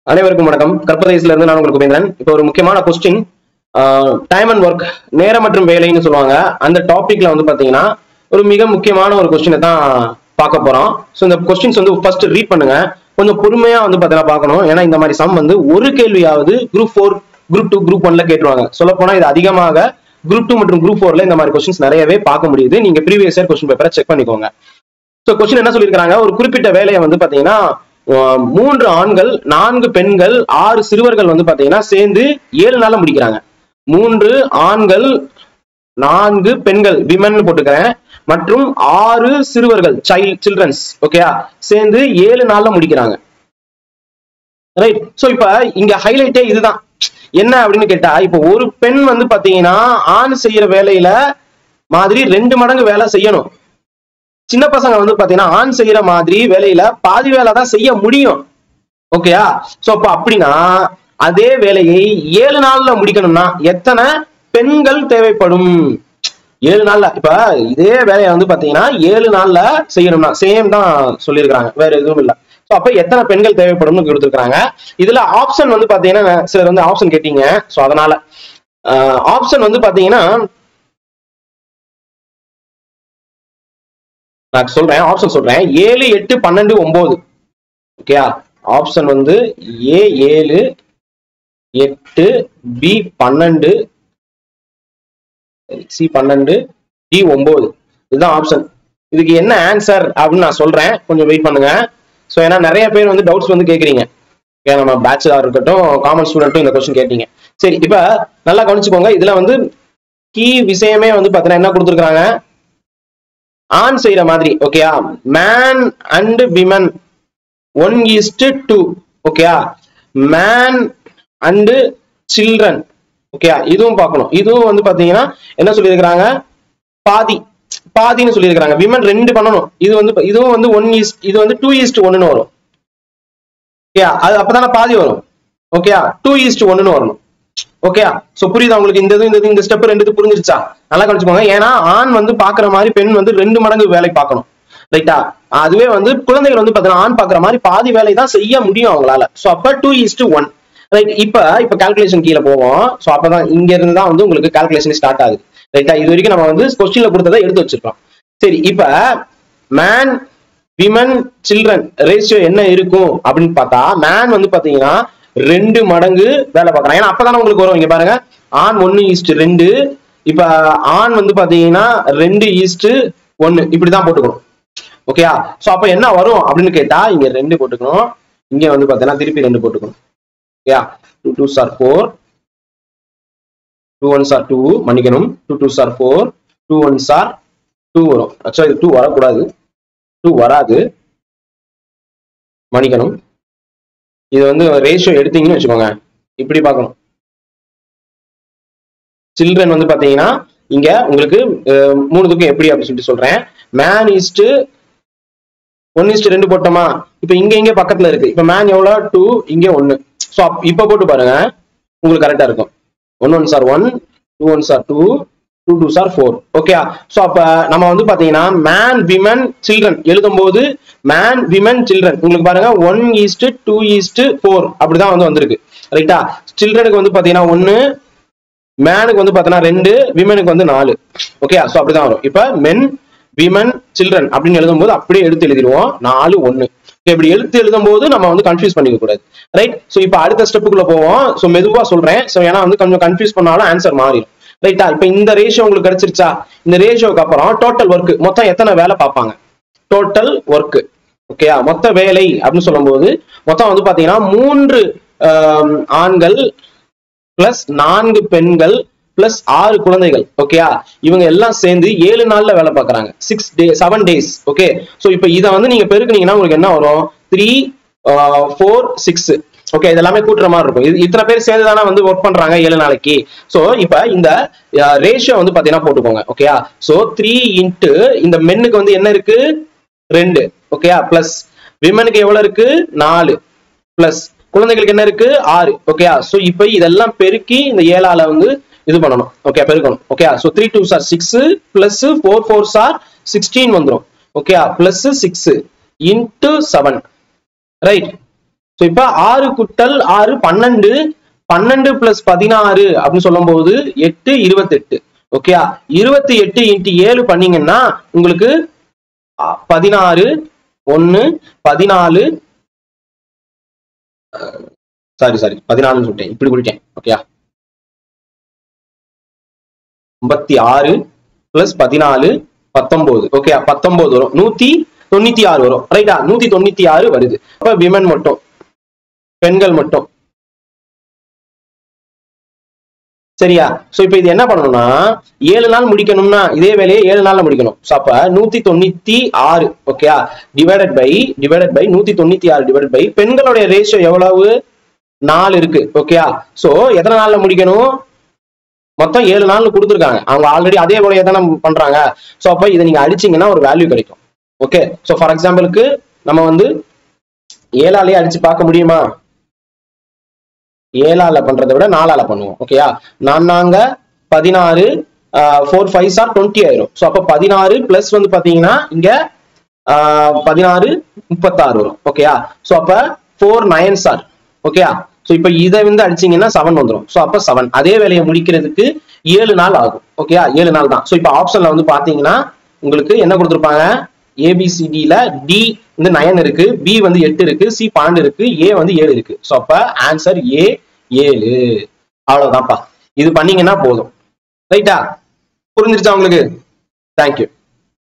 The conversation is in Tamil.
அனைவருக்கும் வணக்கம் கற்பதேசில இருந்து நான் உங்களுக்கு உபேந்திரன் இப்போ ஒரு முக்கியமான கொஸ்டின் டைம் அண்ட் ஒர்க் நேரம் மற்றும் வேலைன்னு சொல்லுவாங்க அந்த டாபிக்ல வந்து பாத்தீங்கன்னா ஒரு மிக முக்கியமான ஒரு கொஸ்டினை தான் பார்க்க போறோம் ஸோ இந்த கொஸ்டின்ஸ் வந்து ஃபர்ஸ்ட் ரீட் பண்ணுங்க கொஞ்சம் பொறுமையா வந்து பார்த்தீங்கன்னா பார்க்கணும் ஏன்னா இந்த மாதிரி சம் வந்து ஒரு கேள்வியாவது group four group two group ஒன்ல கேட்டுருவாங்க சொல்ல போனா இது அதிகமாக குரூப் டூ மற்றும் குரூப் ஃபோர்ல இந்த மாதிரி கொஸ்டின்ஸ் நிறையவே பார்க்க முடியுது நீங்க ப்ரீவியஸ் இயர் கொஸ்டின் பேப்பரை செக் பண்ணிக்கோங்க ஸோ கொஸ்டின் என்ன சொல்லியிருக்காங்க ஒரு குறிப்பிட்ட வேலையை வந்து பாத்தீங்கன்னா அஹ், மூன்று ஆண்கள் நான்கு பெண்கள் ஆறு சிறுவர்கள் வந்து பாத்தீங்கன்னா சேர்ந்து ஏழு நாள்ல முடிக்கிறாங்க மூன்று ஆண்கள் நான்கு பெண்கள் விமன் போட்டுக்கிறேன் மற்றும் ஆறு சிறுவர்கள் சைல்ட் சில்ட்ரன்ஸ் ஓகேயா சேர்ந்து ஏழு நாள்ல முடிக்கிறாங்க ரைட் சோ இப்ப இங்க ஹைலைட்டே இதுதான் என்ன அப்படின்னு கேட்டா இப்ப ஒரு பெண் வந்து பாத்தீங்கன்னா ஆண் செய்யற வேலையில மாதிரி ரெண்டு மடங்கு வேலை செய்யணும் சின்ன பசங்க வந்து பாத்தீங்கன்னா ஆண் செய்யற மாதிரி வேலையில பாதி வேலை தான் செய்ய முடியும் ஓகேயா சோ அப்ப அப்படின்னா அதே வேலையை ஏழு நாள்ல முடிக்கணும்னா எத்தனை பெண்கள் தேவைப்படும் ஏழு நாள்ல இப்ப இதே வேலையை வந்து பாத்தீங்கன்னா ஏழு நாள்ல செய்யணும்னா சேம் தான் சொல்லியிருக்காங்க வேற எதுவும் இல்ல சோ அப்ப எத்தனை பெண்கள் தேவைப்படும்னு கொடுத்துருக்காங்க இதுல ஆப்ஷன் வந்து பாத்தீங்கன்னா சிலர் வந்து ஆப்ஷன் கேட்டீங்க சோ அதனால ஆப்ஷன் வந்து பாத்தீங்கன்னா நான் சொல்றேன் ஆப்ஷன் சொல்றேன் ஏழு எட்டு பன்னெண்டு ஒன்பது ஓகேயா ஆப்ஷன் வந்து ஏ ஏழு எட்டு பி பன்னெண்டு சி பன்னெண்டு டி ஒன்பது இதுதான் ஆப்ஷன் இதுக்கு என்ன ஆன்சர் அப்படின்னு நான் சொல்றேன் கொஞ்சம் வெயிட் பண்ணுங்க ஸோ ஏன்னா நிறைய பேர் வந்து டவுட்ஸ் வந்து கேட்குறீங்க ஓகே நம்ம பேச்சுலர் இருக்கட்டும் காமன் ஸ்டூடெண்ட்டும் இந்த கொஸ்டின் கேட்டீங்க சரி இப்போ நல்லா கவனிச்சுக்கோங்க இதுல வந்து கீ விஷயமே வந்து பார்த்தீங்கன்னா என்ன கொடுத்துருக்காங்க ஆண் செய்யற மாதிரி ஓகேயா man and women one is to two ஓகேயா மேன் அண்டு சில்ட்ரன் ஓகேயா இதுவும் பார்க்கணும் இதுவும் வந்து பாத்தீங்கன்னா என்ன சொல்லியிருக்கிறாங்க பாதி பாதின்னு சொல்லியிருக்கிறாங்க விமன் ரெண்டு பண்ணணும் இது வந்து இதுவும் வந்து ஒன் ஈஸ்ட் இது வந்து டூ ஈஸ்ட் ஒன்னு வரும் ஓகேயா அது அப்பதானே பாதி வரும் ஓகேயா டூ ஈஸ்ட் ஒன்னு வரணும் ஓகேயா சோ புரியுதா உங்களுக்கு இந்த இது இந்த இது இந்த ஸ்டெப் ரெண்டு இது புரிஞ்சிருச்சா நல்லா கவனிச்சுக்கோங்க ஏன்னா ஆண் வந்து பாக்குற மாதிரி பெண் வந்து ரெண்டு மடங்கு வேலை பார்க்கணும் ரைட்டா அதுவே வந்து குழந்தைகள் வந்து பாத்தீங்கன்னா ஆண் பாக்குற மாதிரி பாதி வேலை தான் செய்ய முடியும் அவங்களால சோ அப்ப டூ ஈஸ்ட் ஒன் ரைட் இப்ப இப்ப கால்குலேஷன் கீழே போவோம் சோ அப்பதான் இங்க இருந்து தான் வந்து உங்களுக்கு கால்குலேஷன் ஸ்டார்ட் ஆகுது ரைட்டா இது வரைக்கும் நம்ம வந்து கொஸ்டின்ல கொடுத்ததை எடுத்து வச்சிருக்கோம் சரி இப்ப மேன் விமன் சில்ட்ரன் ரேஷியோ என்ன இருக்கும் அப்படின்னு பார்த்தா மேன் வந்து பாத்தீங்கன்னா ரெண்டு மடங்கு வேலை பார்க்கறான் ஏன்னா அப்பதானே உங்களுக்கு வரும் இங்க பாருங்க ஆண் ஒன்னு ஈஸ்ட் ரெண்டு இப்ப ஆண் வந்து பாத்தீங்கன்னா ரெண்டு ஈஸ்ட் ஒன்னு இப்படிதான் போட்டுக்கணும் ஓகேயா சோ அப்ப என்ன வரும் அப்படின்னு கேட்டா இங்க ரெண்டு போட்டுக்கணும் இங்க வந்து பாத்தீங்கன்னா திருப்பி ரெண்டு போட்டுக்கணும் ஓகேயா two two star four two one star two மன்னிக்கணும் two two star four two one star two வரும் ஆக்சுவலா இது டூ வரக்கூடாது டூ வராது மன்னிக்கணும் இது வந்து ரேஷியோ எடுத்தீங்கன்னு வச்சுக்கோங்க இப்படி பார்க்கணும் சில்ட்ரன் வந்து பாத்தீங்கன்னா இங்க உங்களுக்கு அஹ், மூணுத்துக்கும் எப்படி அப்படின்னு சொல்லிட்டு சொல்றேன் மேன் ஈஸ்ட் ஒன் ஈஸ்ட் ரெண்டு போட்டோமா இப்ப இங்க இங்க பக்கத்துல இருக்கு இப்ப மேன் எவ்வளவு டூ இங்க ஒன்னு ஸோ இப்ப போட்டு பாருங்க உங்களுக்கு கரெக்டா இருக்கும் one one star one two one star two two two star four okay so அப்ப நம்ம வந்து பாத்தீங்கன்னா மேன் விமன் சில்ட்ரன் எழுதும்போது மேன் விமன் சில்ட்ரன் உங்களுக்கு பாருங்க one is to two is to four அப்படிதான் வந்து வந்திருக்கு ரைட்டா சில்ட்ரனுக்கு வந்து பாத்தீங்கன்னா ஒன்னு மேனுக்கு வந்து பாத்தீங்கன்னா ரெண்டு விமனுக்கு வந்து நாலு ஓகே ஸோ அப்படிதான் வரும் இப்ப மென் விமன் சில்ட்ரன் அப்படின்னு எழுதும்போது அப்படியே எடுத்து எழுதிடுவோம் நாலு ஒன்னு இப்படி எடுத்து எழுதும்போது நம்ம வந்து கன்ஃபியூஸ் பண்ணிக்க கூடாது ரைட் ஸோ இப்போ அடுத்த ஸ்டெப்புக்குள்ள போவோம் ஸோ மெதுவா சொல்றேன் ஸோ ஏன்னா வந்து கொஞ்சம் கன்ஃபியூஸ் பண்ணாலும் ஆன்சர் மாறிடும் ரைட்டா இப்போ இந்த ரேஷியோ உங்களுக்கு கிடைச்சிருச்சா இந்த ரேஷியோக்கு அப்புறம் டோட்டல் ஒர்க் மொத்தம் எத்தனை வேலை பார்ப்பாங்க டோட்டல் ஒர்க் ஓகேயா மொத்த வேலை அப்படின்னு சொல்லும்போது மொத்தம் வந்து பாத்தீங்கன்னா மூன்று ஆம், ஆண்கள் பிளஸ் நான்கு பெண்கள் பிளஸ் ஆறு குழந்தைகள் ஓகேயா இவங்க எல்லாம் சேர்ந்து ஏழு நாள்ல வேலை பார்க்கறாங்க six day seven days okay so இப்போ இதை வந்து நீங்க பெருக்குனீங்கன்னா உங்களுக்கு என்ன வரும் த்ரீ ஃபோர் சிக்ஸ் ஓகே இதெல்லாமே கூட்டுற மாதிரி இருக்கும் இது இத்தனை பேர் சேர்ந்து தானே வந்து ஒர்க் பண்றாங்க ஏழு நாளைக்கு சோ இப்ப இந்த ரேஷியோ வந்து பாத்தீங்கன்னா போட்டுக்கோங்க ஓகேயா சோ த்ரீ இன்ட்டு இந்த மென்னுக்கு வந்து என்ன இருக்கு ரெண்டு ஓகேயா பிளஸ் விமனுக்கு எவ்வளவு இருக்கு நாலு பிளஸ் குழந்தைகளுக்கு என்ன இருக்கு ஆறு ஓகேயா சோ இப்போ இதெல்லாம் பெருக்கி இந்த ஏழால வந்து இது பண்ணணும் ஓகே பெருக்கணும் okay so three two star six plus four four star sixteen வந்துடும் okay plus six into seven right so இப்ப ஆறு குட்டல் ஆறு பன்னெண்டு பன்னெண்டு பிளஸ் பதினாறு அப்படின்னு சொல்லும்போது எட்டு இருபத்தெட்டு ஓகேயா இருபத்தி எட்டு இன்ட்டு ஏழு பண்ணீங்கன்னா உங்களுக்கு அஹ், பதினாறு ஒன்னு பதினாலு சாரி சாரி பதினாலுன்னு சொல்லிட்டேன் இப்படி குடிட்டேன் ஓகேயா ஐம்பத்தி ஆறு பிளஸ் பதினாலு பத்தொன்பது ஓகே பத்தொன்பது வரும் நூத்தி தொண்ணூத்தி ஆறு வரும் ரைட்டா நூத்தி தொண்ணூத்தி ஆறு வருது அப்ப விமன் மட்டும் பெண்கள் மட்டும் சரியா சோ இப்போ இது என்ன பண்ணணும்னா ஏழு நாள் முடிக்கணும்னா இதே வேலையை ஏழு நாள்ல முடிக்கணும் சோ அப்ப நூத்தி தொண்ணூத்தி ஆறு ஓகேயா டிவைடட் பை டிவைடட் பை நூத்தி தொண்ணூத்தி ஆறு டிவைடட் பை பெண்களுடைய ரேஷியோ எவ்வளவு நாலு இருக்கு ஓகேயா சோ எத்தனை நாள்ல முடிக்கணும் மொத்தம் ஏழு நாள் கொடுத்துருக்காங்க அவங்க ஆல்ரெடி அதே போலயே தானே பண்றாங்க சோ அப்ப இதை நீங்க அடிச்சீங்கன்னா ஒரு வேல்யூ கிடைக்கும் ஓகே சோ ஃபார் எக்ஸாம்பிளுக்கு நம்ம வந்து ஏழாலேயே அடிச்சு பார்க்க முடியுமா ஏழால பண்றதை விட நாலால பண்ணுவோம் ஓகேயா நான் நாங்க பதினாறு ஃபோர் ஃபைவ் சார் டுவெண்ட்டி ஆயிரும் ஸோ அப்போ பதினாறு பிளஸ் வந்து பாத்தீங்கன்னா இங்க ஆஹ், பதினாறு முப்பத்தாறு வரும் ஓகேயா ஸோ அப்ப ஃபோர் நைன் சார் ஓகேயா ஸோ இப்போ இதை வந்து அடிச்சீங்கன்னா செவன் வந்துடும் ஸோ அப்போ செவன் அதே வேலையை முடிக்கிறதுக்கு ஏழு நாள் ஆகும் ஓகேயா ஏழு நாள் தான் ஸோ இப்போ ஆப்ஷன்ல வந்து பாத்தீங்கன்னா உங்களுக்கு என்ன கொடுத்துருப்பாங்க ஏபிசிடில டி வந்து நயன் இருக்கு பி வந்து எட்டு இருக்கு சி பன்னெண்டு இருக்கு ஏ வந்து ஏழு இருக்கு ஸோ அப்ப ஆன்சர் ஏ ஏழு அவ்வளவுதான்ப்பா இது பண்ணீங்கன்னா போதும் ரைட்டா புரிஞ்சிருச்சா உங்களுக்கு தேங்க்யூ